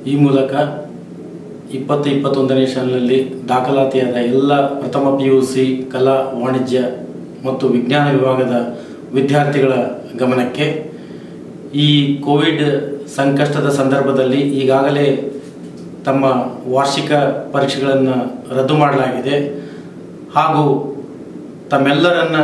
ಈ ಮೂಲಕ ಇಪ್ಪತ್ತು ಇಪ್ಪತ್ತೊಂದನೇ ಶಾಲೆಯಲ್ಲಿ ದಾಖಲಾತಿಯಾದ ಎಲ್ಲ ಪ್ರಥಮ ಪಿ ಯು ಸಿ ಕಲಾ ವಾಣಿಜ್ಯ ಮತ್ತು ವಿಜ್ಞಾನ ವಿಭಾಗದ ವಿದ್ಯಾರ್ಥಿಗಳ ಗಮನಕ್ಕೆ ಈ ಕೋವಿಡ್ ಸಂಕಷ್ಟದ ಸಂದರ್ಭದಲ್ಲಿ ಈಗಾಗಲೇ ತಮ್ಮ ವಾರ್ಷಿಕ ಪರೀಕ್ಷೆಗಳನ್ನು ರದ್ದು ಮಾಡಲಾಗಿದೆ ಹಾಗೂ ತಮ್ಮೆಲ್ಲರನ್ನ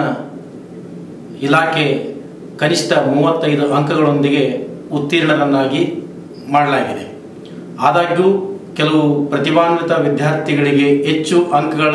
ಇಲಾಖೆ ಕನಿಷ್ಠ ಮೂವತ್ತೈದು ಅಂಕಗಳೊಂದಿಗೆ ಉತ್ತೀರ್ಣರನ್ನಾಗಿ ಮಾಡಲಾಗಿದೆ ಆದಾಗ್ಯೂ ಕೆಲವು ಪ್ರತಿಭಾನ್ವಿತ ವಿದ್ಯಾರ್ಥಿಗಳಿಗೆ ಹೆಚ್ಚು ಅಂಕಗಳ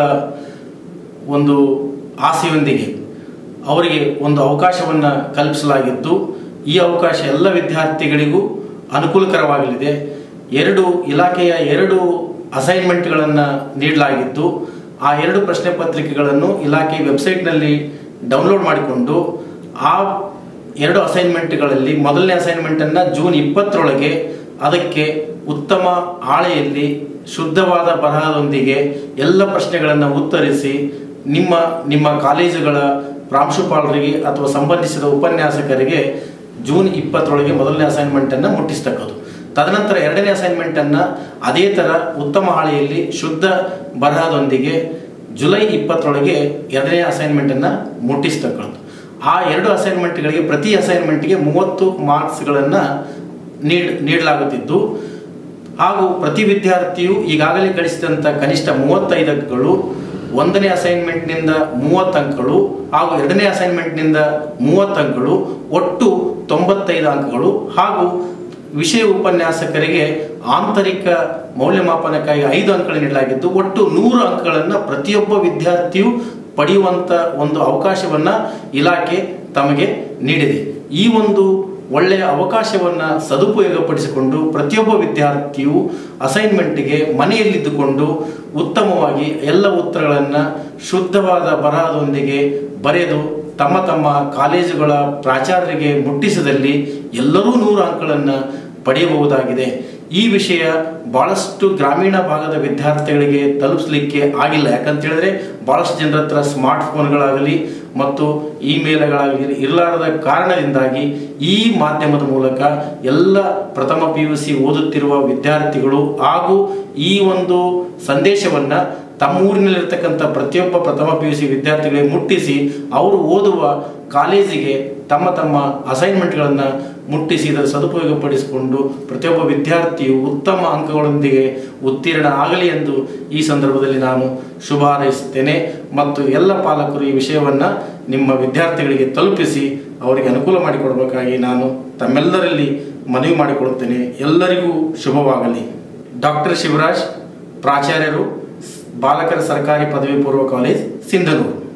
ಒಂದು ಆಸೆಯೊಂದಿಗೆ ಅವರಿಗೆ ಒಂದು ಅವಕಾಶವನ್ನು ಕಲ್ಪಿಸಲಾಗಿದ್ದು ಈ ಅವಕಾಶ ಎಲ್ಲ ವಿದ್ಯಾರ್ಥಿಗಳಿಗೂ ಅನುಕೂಲಕರವಾಗಲಿದೆ ಎರಡು ಇಲಾಖೆಯ ಎರಡು ಅಸೈನ್ಮೆಂಟ್ಗಳನ್ನು ನೀಡಲಾಗಿದ್ದು ಆ ಎರಡು ಪ್ರಶ್ನೆ ಪತ್ರಿಕೆಗಳನ್ನು ಇಲಾಖೆ ವೆಬ್ಸೈಟ್ನಲ್ಲಿ ಡೌನ್ಲೋಡ್ ಮಾಡಿಕೊಂಡು ಆ ಎರಡು ಅಸೈನ್ಮೆಂಟ್ಗಳಲ್ಲಿ ಮೊದಲನೇ ಅಸೈನ್ಮೆಂಟನ್ನು ಜೂನ್ ಇಪ್ಪತ್ತರೊಳಗೆ ಅದಕ್ಕೆ ಉತ್ತಮ ಹಾಳೆಯಲ್ಲಿ ಶುದ್ಧವಾದ ಬರಹದೊಂದಿಗೆ ಎಲ್ಲ ಪ್ರಶ್ನೆಗಳನ್ನು ಉತ್ತರಿಸಿ ನಿಮ್ಮ ನಿಮ್ಮ ಕಾಲೇಜುಗಳ ಪ್ರಾಂಶುಪಾಲರಿಗೆ ಅಥವಾ ಸಂಬಂಧಿಸಿದ ಉಪನ್ಯಾಸಕರಿಗೆ ಜೂನ್ ಇಪ್ಪತ್ತರೊಳಗೆ ಮೊದಲನೇ ಅಸೈನ್ಮೆಂಟನ್ನು ಮುಟ್ಟಿಸ್ತಕ್ಕದ್ದು ತದನಂತರ ಎರಡನೇ ಅಸೈನ್ಮೆಂಟನ್ನು ಅದೇ ಥರ ಉತ್ತಮ ಹಾಳೆಯಲ್ಲಿ ಶುದ್ಧ ಬರಹದೊಂದಿಗೆ ಜುಲೈ ಇಪ್ಪತ್ತರೊಳಗೆ ಎರಡನೇ ಅಸೈನ್ಮೆಂಟನ್ನು ಮುಟ್ಟಿಸ್ತಕ್ಕದ್ದು ಆ ಎರಡು ಅಸೈನ್ಮೆಂಟ್ಗಳಿಗೆ ಪ್ರತಿ ಅಸೈನ್ಮೆಂಟ್ಗೆ ಮೂವತ್ತು ಮಾರ್ಕ್ಸ್ಗಳನ್ನು ನೀಡ್ ನೀಡಲಾಗುತ್ತಿದ್ದು ಹಾಗೂ ಪ್ರತಿ ವಿದ್ಯಾರ್ಥಿಯು ಈಗಾಗಲೇ ಗಳಿಸಿದಂಥ ಕನಿಷ್ಠ ಮೂವತ್ತೈದು ಅಂಕಗಳು ಒಂದನೇ ಅಸೈನ್ಮೆಂಟ್ನಿಂದ ಮೂವತ್ತು ಅಂಕಗಳು ಹಾಗೂ ಎರಡನೇ ಅಸೈನ್ಮೆಂಟ್ನಿಂದ ಮೂವತ್ತು ಅಂಕಗಳು ಒಟ್ಟು ತೊಂಬತ್ತೈದು ಅಂಕಗಳು ಹಾಗೂ ವಿಷಯ ಉಪನ್ಯಾಸಕರಿಗೆ ಆಂತರಿಕ ಮೌಲ್ಯಮಾಪನಕ್ಕಾಗಿ ಐದು ಅಂಕಗಳು ನೀಡಲಾಗಿದ್ದು ಒಟ್ಟು ನೂರು ಅಂಕಗಳನ್ನು ಪ್ರತಿಯೊಬ್ಬ ವಿದ್ಯಾರ್ಥಿಯು ಪಡೆಯುವಂಥ ಒಂದು ಅವಕಾಶವನ್ನು ಇಲಾಖೆ ತಮಗೆ ನೀಡಿದೆ ಈ ಒಂದು ಒಳ್ಳೆಯ ಅವಕಾಶವನ್ನು ಸದುಪಯೋಗಪಡಿಸಿಕೊಂಡು ಪ್ರತಿಯೊಬ್ಬ ವಿದ್ಯಾರ್ಥಿಯು ಅಸೈನ್ಮೆಂಟ್ಗೆ ಮನೆಯಲ್ಲಿದ್ದುಕೊಂಡು ಉತ್ತಮವಾಗಿ ಎಲ್ಲ ಉತ್ತರಗಳನ್ನು ಶುದ್ಧವಾದ ಬರಹದೊಂದಿಗೆ ಬರೆದು ತಮ್ಮ ತಮ್ಮ ಕಾಲೇಜುಗಳ ಪ್ರಾಚಾರ್ಯರಿಗೆ ಮುಟ್ಟಿಸಿದಲ್ಲಿ ಎಲ್ಲರೂ ನೂರು ಅಂಕಗಳನ್ನು ಪಡೆಯಬಹುದಾಗಿದೆ ಈ ವಿಷಯ ಬಹಳಷ್ಟು ಗ್ರಾಮೀಣ ಭಾಗದ ವಿದ್ಯಾರ್ಥಿಗಳಿಗೆ ತಲುಪಿಸಲಿಕ್ಕೆ ಆಗಿಲ್ಲ ಯಾಕಂತ ಹೇಳಿದ್ರೆ ಬಹಳಷ್ಟು ಜನರ ಹತ್ರ ಸ್ಮಾರ್ಟ್ ಫೋನ್ಗಳಾಗಲಿ ಮತ್ತು ಇಮೇಲ್ಗಳಾಗಲಿ ಇರಲಾರದ ಕಾರಣದಿಂದಾಗಿ ಈ ಮಾಧ್ಯಮದ ಮೂಲಕ ಎಲ್ಲ ಪ್ರಥಮ ಪಿ ಯು ಸಿ ಓದುತ್ತಿರುವ ವಿದ್ಯಾರ್ಥಿಗಳು ಹಾಗೂ ಈ ಒಂದು ಸಂದೇಶವನ್ನು ತಮ್ಮೂರಿನಲ್ಲಿರ್ತಕ್ಕಂಥ ಪ್ರತಿಯೊಬ್ಬ ಪ್ರಥಮ ಪಿ ಯು ಸಿ ವಿದ್ಯಾರ್ಥಿಗಳಿಗೆ ಮುಟ್ಟಿಸಿ ಅವರು ಓದುವ ಕಾಲೇಜಿಗೆ ತಮ್ಮ ತಮ್ಮ ಅಸೈನ್ಮೆಂಟ್ಗಳನ್ನು ಮುಟ್ಟಿಸಿ ಇದರ ಸದುಪಯೋಗಪಡಿಸಿಕೊಂಡು ಪ್ರತಿಯೊಬ್ಬ ವಿದ್ಯಾರ್ಥಿಯು ಉತ್ತಮ ಅಂಕಗಳೊಂದಿಗೆ ಉತ್ತೀರ್ಣ ಆಗಲಿ ಎಂದು ಈ ಸಂದರ್ಭದಲ್ಲಿ ನಾನು ಶುಭ ಹಾರೈಸುತ್ತೇನೆ ಮತ್ತು ಎಲ್ಲ ಪಾಲಕರು ಈ ವಿಷಯವನ್ನು ನಿಮ್ಮ ವಿದ್ಯಾರ್ಥಿಗಳಿಗೆ ತಲುಪಿಸಿ ಅವರಿಗೆ ಅನುಕೂಲ ಮಾಡಿಕೊಡಬೇಕಾಗಿ ನಾನು ತಮ್ಮೆಲ್ಲರಲ್ಲಿ ಮನವಿ ಮಾಡಿಕೊಳ್ಳುತ್ತೇನೆ ಎಲ್ಲರಿಗೂ ಶುಭವಾಗಲಿ ಡಾಕ್ಟರ್ ಶಿವರಾಜ್ ಪ್ರಾಚಾರ್ಯರು ಬಾಲಕರ ಸರ್ಕಾರಿ ಪದವಿ ಪೂರ್ವ ಕಾಲೇಜ್ ಸಿಂಧನೂರು